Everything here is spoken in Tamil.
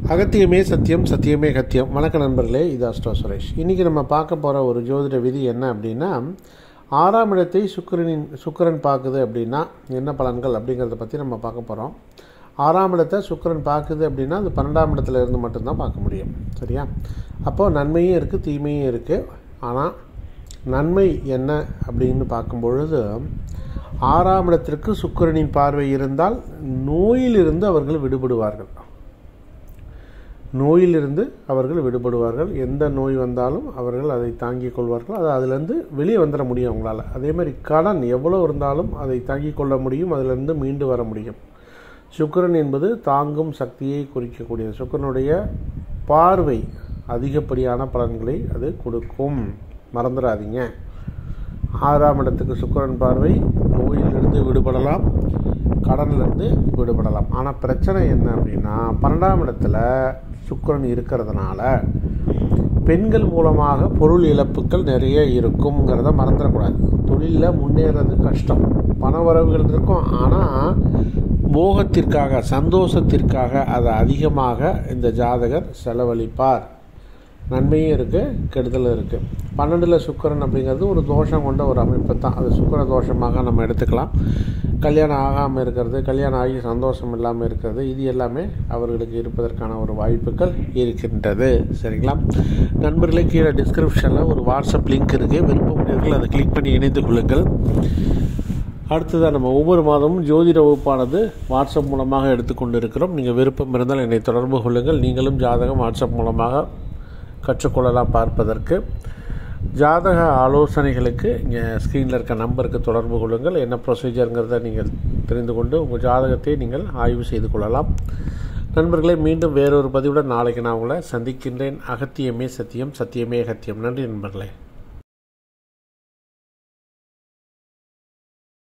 அகத்தியமே சத்தியம் சத்தியமே கத்தியம் வணக்க நண்பர்களே இது அஷ்டோ சுரேஷ் இன்றைக்கி நம்ம பார்க்க போகிற ஒரு ஜோதிட விதி என்ன அப்படின்னா ஆறாம் இடத்தை சுக்கிரனின் சுக்கிரன் பார்க்குது அப்படின்னா என்ன பலன்கள் அப்படிங்கிறத பற்றி நம்ம பார்க்க போகிறோம் ஆறாம் இடத்தை சுக்கிரன் பார்க்குது அப்படின்னா அது பன்னெண்டாம் இடத்துல இருந்து மட்டும்தான் பார்க்க முடியும் சரியா அப்போது நன்மையும் இருக்குது தீமையும் இருக்குது ஆனால் நன்மை என்ன அப்படின்னு பார்க்கும் பொழுது ஆறாம் இடத்திற்கு சுக்கிரனின் பார்வை இருந்தால் நோயிலிருந்து அவர்கள் விடுபடுவார்கள் நோயிலிருந்து அவர்கள் விடுபடுவார்கள் எந்த நோய் வந்தாலும் அவர்கள் அதை தாங்கிக் கொள்வார்கள் அது அதிலிருந்து வெளியே வந்துட முடியும் அவங்களால அதே மாதிரி கடன் எவ்வளோ இருந்தாலும் அதை தாங்கிக் கொள்ள முடியும் அதிலிருந்து மீண்டு வர முடியும் சுக்கிரன் என்பது தாங்கும் சக்தியை குறிக்கக்கூடியது சுக்கிரனுடைய பார்வை அதிகப்படியான பலன்களை அது கொடுக்கும் மறந்துடாதீங்க ஆறாம் இடத்துக்கு சுக்கிரன் பார்வை நோயிலிருந்து விடுபடலாம் கடனிலிருந்து விடுபடலாம் ஆனால் பிரச்சனை என்ன அப்படின்னா பன்னெண்டாம் இடத்துல சுக்கிரன் இருக்கிறதுனால பெண்கள் மூலமாக பொருள் இழப்புகள் நிறைய இருக்குங்கிறத மறந்துடக்கூடாது தொழிலில் முன்னேறது கஷ்டம் பண வரவுகள் இருக்கும் ஆனால் போகத்திற்காக சந்தோஷத்திற்காக அதை அதிகமாக இந்த ஜாதகர் செலவழிப்பார் நன்மையும் இருக்குது கெடுதலும் இருக்குது பன்னெண்டில் சுக்கரன் அப்படிங்கிறது ஒரு தோஷம் கொண்ட ஒரு அமைப்பு தான் அது சுக்கர தோஷமாக நம்ம எடுத்துக்கலாம் கல்யாணம் ஆகாமல் இருக்கிறது கல்யாணம் ஆகி சந்தோஷம் இல்லாமல் இருக்கிறது இது எல்லாமே அவர்களுக்கு இருப்பதற்கான ஒரு வாய்ப்புகள் இருக்கின்றது சரிங்களா நண்பர்களே கீழே டிஸ்கிரிப்ஷனில் ஒரு வாட்ஸ்அப் லிங்க் இருக்குது விருப்பமுடையவர்கள் அதை கிளிக் பண்ணி இணைந்து கொள்ளுங்கள் அடுத்ததாக நம்ம ஒவ்வொரு மாதமும் ஜோதிட வகுப்பானது வாட்ஸ்அப் மூலமாக எடுத்துக்கொண்டு இருக்கிறோம் நீங்கள் விருப்பம் இருந்தால் என்னை தொடர்பு கொள்ளுங்கள் நீங்களும் ஜாதகம் வாட்ஸ்அப் மூலமாக கற்றுக்கொள்ளலாம் பார்ப்பதற்கு ஜாதக ஆலோசனைகளுக்கு இங்கே ஸ்க்ரீனில் இருக்க நம்பருக்கு தொடர்பு கொள்ளுங்கள் என்ன ப்ரொசீஜருங்கிறத நீங்கள் தெரிந்து கொண்டு உங்கள் ஜாதகத்தை நீங்கள் ஆய்வு செய்து கொள்ளலாம் நண்பர்களே மீண்டும் வேறொரு பதிவுடன் நாளைக்கு நான் உங்களை சந்திக்கின்றேன் அகத்தியமே சத்தியம் சத்தியமே அகத்தியம் நன்றி நண்பர்களே